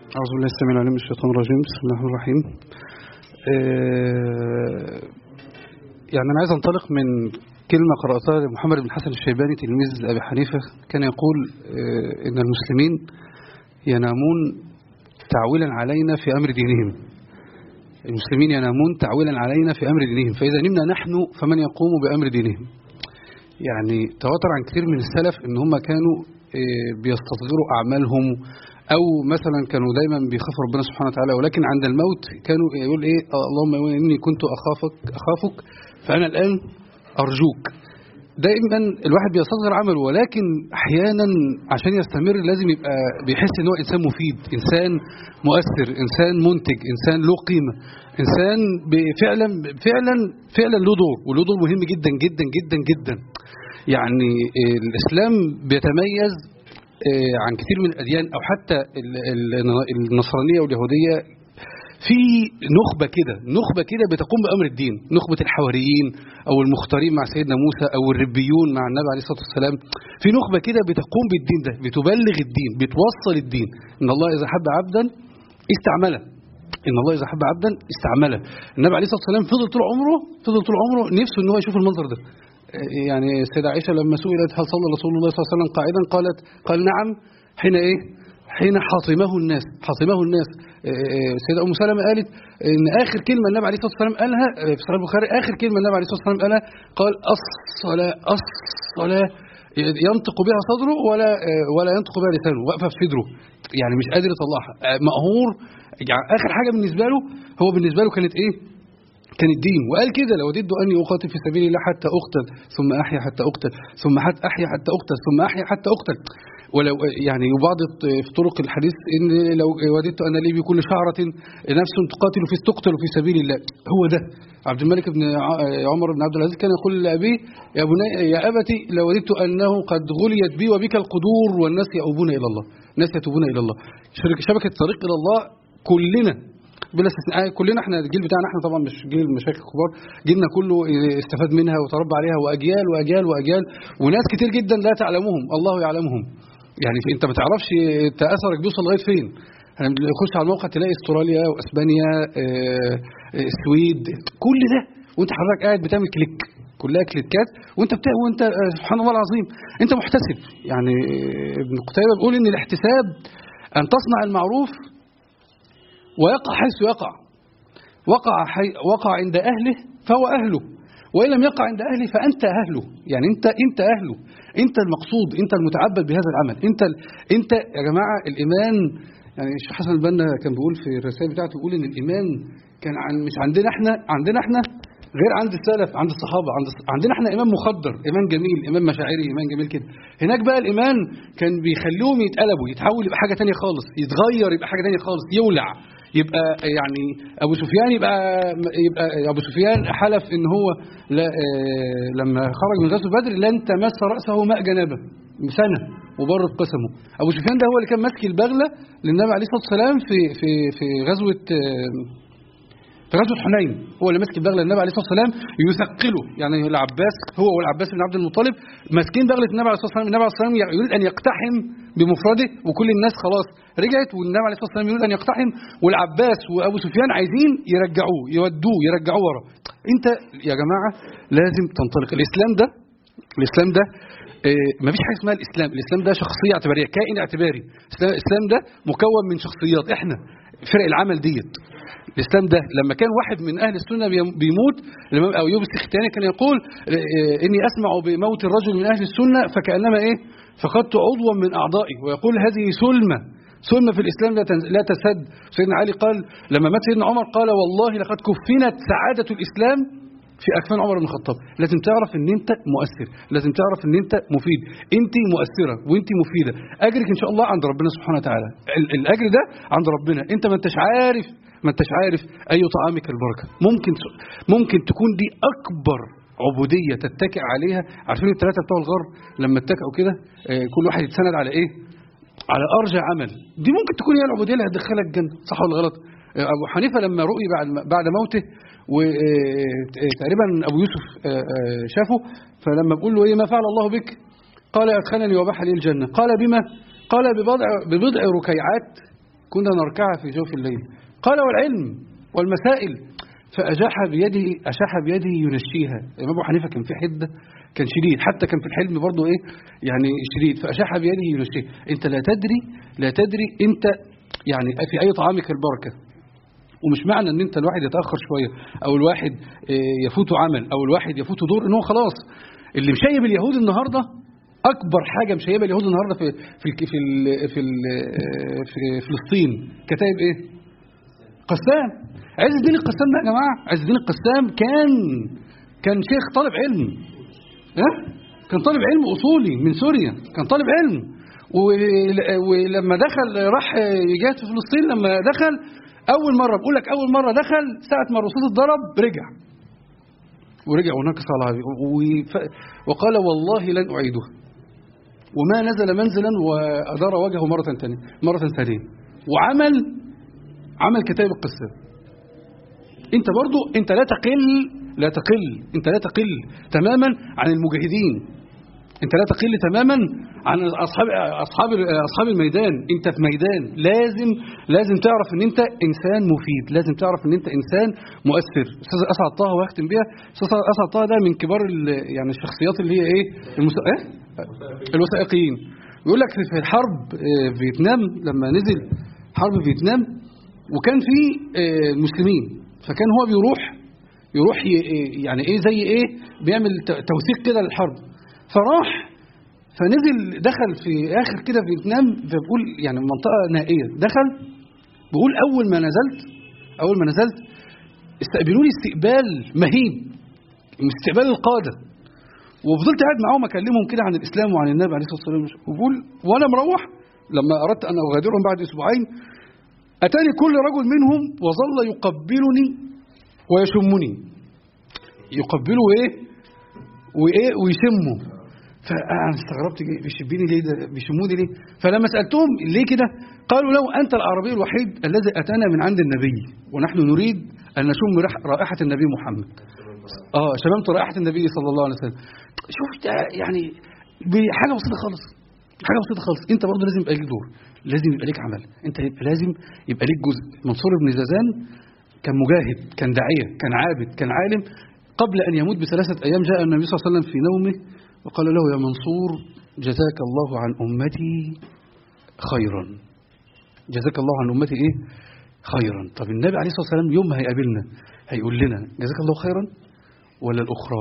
أعوذ بالله السميع العليم من الشيطان الرجيم بسم الله الرحمن الرحيم آه، يعني أنا عايز أنطلق من كلمة قرأتها لمحمد بن حسن الشيباني تلميذ أبي حنيفة كان يقول آه، إن المسلمين ينامون تعويلا علينا في أمر دينهم المسلمين ينامون تعويلا علينا في أمر دينهم فإذا نمنا نحن فمن يقوم بأمر دينهم يعني تواتر عن كثير من السلف ان هم كانوا آه، بيستصغروا اعمالهم او مثلا كانوا دايما بيخافوا ربنا سبحانه وتعالى ولكن عند الموت كانوا يقول ايه آه، اللهم اني كنت اخافك اخافك فانا الان ارجوك دائما الواحد بيستصغر عمله ولكن احيانا عشان يستمر لازم يبقى بيحس ان هو انسان مفيد انسان مؤثر انسان منتج انسان له قيمه انسان ب- فعلا فعلا فعلا له دور وله دور مهم جدا جدا جدا جدا يعني آه، الاسلام بيتميز آه، عن كثير من الاديان او حتى ال- ال- النصرانيه واليهوديه في نخبة كده نخبة كده بتقوم بأمر الدين نخبة الحواريين أو المختارين مع سيدنا موسى أو الربيون مع النبي عليه الصلاة والسلام في نخبة كده بتقوم بالدين ده بتبلغ الدين بتوصل الدين إن الله إذا حب عبدا استعمله إن الله إذا حب عبدا استعمله النبي عليه الصلاة والسلام فضل طول عمره فضل طول عمره نفسه إن هو يشوف المنظر ده يعني السيدة عائشة لما سئلت هل صلى رسول الله صلى الله عليه وسلم قاعدا قالت قال نعم حين إيه حين حاطمه الناس حاطمه الناس سيدة أم سلمة قالت إن آخر كلمة النبي عليه الصلاة والسلام قالها في صحيح البخاري آخر كلمة النبي عليه الصلاة والسلام قالها قال الصلاة الصلاة ينطق بها صدره ولا ولا ينطق بها لسانه واقفة في صدره يعني مش قادر يطلعها مقهور يعني آخر حاجة بالنسبة له هو بالنسبة له كانت إيه؟ كان الدين وقال كده لو وددت اني اقاتل في سبيل الله حتى اقتل ثم احيا حتى اقتل ثم حتى احيا حتى اقتل ثم احيا حتى اقتل ولو يعني وبعض في طرق الحديث ان لو وددت ان لي بكل شعره نفس تقاتل في تقتل في سبيل الله هو ده عبد الملك بن عمر بن عبد العزيز كان يقول لابيه يا بني يا ابتي لو وددت انه قد غليت بي وبك القدور والناس يؤوبون الى الله الناس يتوبون الى الله شبكه طريق الى الله كلنا بلا استثناء كلنا احنا الجيل بتاعنا احنا طبعا مش جيل المشايخ الكبار جيلنا كله استفاد منها وتربى عليها واجيال واجيال واجيال وناس كتير جدا لا تعلمهم الله يعلمهم يعني انت ما تعرفش انت اثرك بيوصل لغايه فين احنا بنخش على الموقع تلاقي استراليا واسبانيا اه اه السويد كل ده وانت حضرتك قاعد بتعمل كليك كلها كليكات وانت بتا... وانت اه سبحان الله العظيم انت محتسب يعني ابن قتيبه بيقول ان الاحتساب ان تصنع المعروف ويقع حيث يقع وقع حي... وقع عند اهله فهو اهله وان لم يقع عند اهله فانت اهله يعني انت انت اهله انت المقصود انت المتعبد بهذا العمل انت ال... انت يا جماعه الايمان يعني الشيخ حسن البنا كان بيقول في الرسائل بتاعته بيقول ان الايمان كان عن مش عندنا احنا عندنا احنا غير عند السلف عند الصحابه عند عندنا احنا ايمان مخدر ايمان جميل ايمان مشاعري ايمان جميل كده هناك بقى الايمان كان بيخليهم يتقلبوا يتحول يبقى حاجه ثانيه خالص يتغير يبقى حاجه ثانيه خالص يولع يبقى يعني ابو سفيان يبقى يبقى ابو سفيان حلف ان هو لا لما خرج من غزوه بدر لن تمس راسه ماء جنابه سنه وبرد قسمه ابو سفيان ده هو اللي كان ماسك البغله للنبي عليه الصلاه والسلام في في في غزوه في غزوه حنين هو اللي ماسك البغله للنبي عليه الصلاه والسلام يثقله يعني العباس هو والعباس بن عبد المطلب ماسكين بغله النبي عليه الصلاه والسلام النبي عليه الصلاه والسلام يريد ان يقتحم بمفرده وكل الناس خلاص رجعت والنبي عليه الصلاه والسلام يريد ان يقتحم والعباس وابو سفيان عايزين يرجعوه يودوه يرجعوه ورا انت يا جماعه لازم تنطلق الاسلام ده الاسلام ده اه مفيش حاجه اسمها الاسلام الاسلام ده شخصيه اعتباريه كائن اعتباري الاسلام ده مكون من شخصيات احنا فرق العمل ديت الاسلام ده لما كان واحد من اهل السنه بيموت الامام ايوب السختياني كان يقول اني اسمع بموت الرجل من اهل السنه فكانما ايه فقدت عضوا من اعضائي ويقول هذه سلمه سلمه في الاسلام لا لا تسد سيدنا علي قال لما مات سيدنا عمر قال والله لقد كفنت سعاده الاسلام في اكفان عمر بن الخطاب لازم تعرف ان انت مؤثر لازم تعرف ان انت مفيد انت مؤثره وانت مفيده اجرك ان شاء الله عند ربنا سبحانه وتعالى الاجر ده عند ربنا انت ما انتش عارف ما انتش عارف اي طعامك البركه ممكن ممكن تكون دي اكبر عبوديه تتكئ عليها عارفين الثلاثه بتوع الغرب لما اتكئوا كده كل واحد يتسند على ايه على ارجى عمل دي ممكن تكون هي العبوديه اللي هتدخلك الجنه صح ولا غلط ابو حنيفه لما رؤي بعد بعد موته وتقريبا ابو يوسف شافه فلما بقول له ايه ما فعل الله بك قال ادخلني وبح لي الجنه قال بما قال ببضع ببضع ركيعات كنا نركعها في جوف الليل قال والعلم والمسائل فأجاح بيده أشاح بيده ينشيها الإمام أبو حنيفة كان في حدة كان شديد حتى كان في الحلم برضه إيه يعني شديد فأشاح بيده ينشيها أنت لا تدري لا تدري أنت يعني في أي طعامك البركة ومش معنى ان انت الواحد يتاخر شويه او الواحد آه، يفوته عمل او الواحد يفوته دور ان هو خلاص اللي مشيب اليهود النهارده اكبر حاجه مشيبه اليهود النهارده في في ال في ال في, ال في فلسطين كتائب ايه؟ قسام عز الدين القسام ده يا جماعه عز الدين القسام كان كان شيخ طالب علم ها كان طالب علم اصولي من سوريا كان طالب علم ول- ولما دخل راح يجاهد في فلسطين لما دخل اول مره بقول لك اول مره دخل ساعه ما الرصاص اتضرب رجع ورجع ونكس على عبي وف- وقال والله لن اعيدها وما نزل منزلا وادار وجهه مره ثانيه مره ثانيه وعمل عمل كتاب القصه انت برضو انت لا تقل لا تقل انت لا تقل تماما عن المجاهدين انت لا تقل تماما عن اصحاب اصحاب اصحاب الميدان انت في ميدان لازم لازم تعرف ان انت انسان مفيد لازم تعرف ان انت انسان مؤثر استاذ اسعد طه واختم بيها استاذ اسعد طه ده من كبار ال- يعني الشخصيات اللي هي ايه المس... ايه الوثائقيين يقول لك في حرب آه، فيتنام لما نزل حرب فيتنام وكان في آه، مسلمين فكان هو بيروح يروح ي- يعني ايه زي ايه بيعمل ت- توثيق كده للحرب فراح فنزل دخل في اخر كده في فيتنام فبقول يعني منطقه نائيه دخل بقول اول ما نزلت اول ما نزلت استقبلوني استقبال مهيب من استقبال القاده وفضلت قاعد معاهم اكلمهم كده عن الاسلام وعن النبي عليه الصلاه والسلام وبقول وانا مروح لما اردت ان اغادرهم بعد اسبوعين اتاني كل رجل منهم وظل يقبلني ويشمني يقبله ايه وايه ويشمه فانا استغربت جي- بيشبيني ليه ده بيشموني ليه فلما سالتهم ليه كده قالوا له انت العربي الوحيد الذي اتانا من عند النبي ونحن نريد ان نشم رح- رائحه النبي محمد اه شممت رائحه النبي صلى الله عليه وسلم شوف ده يعني بحاجه بسيطه خالص حاجه بسيطه خالص انت برضه لازم يبقى ليك دور لازم يبقى ليك عمل انت يبقى لازم يبقى ليك جزء منصور بن زازان كان مجاهد كان داعيه كان عابد كان عالم قبل ان يموت بثلاثه ايام جاء النبي صلى الله عليه وسلم في نومه وقال له يا منصور جزاك الله عن امتي خيرا جزاك الله عن امتي ايه خيرا طب النبي عليه الصلاه والسلام يوم ما هيقابلنا هيقول لنا جزاك الله خيرا ولا الاخرى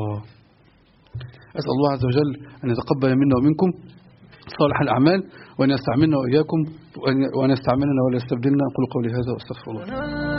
اسال الله عز وجل ان يتقبل منا ومنكم صالح الاعمال وان يستعملنا واياكم وأن- وان يستعملنا ولا يستبدلنا اقول قولي هذا واستغفر الله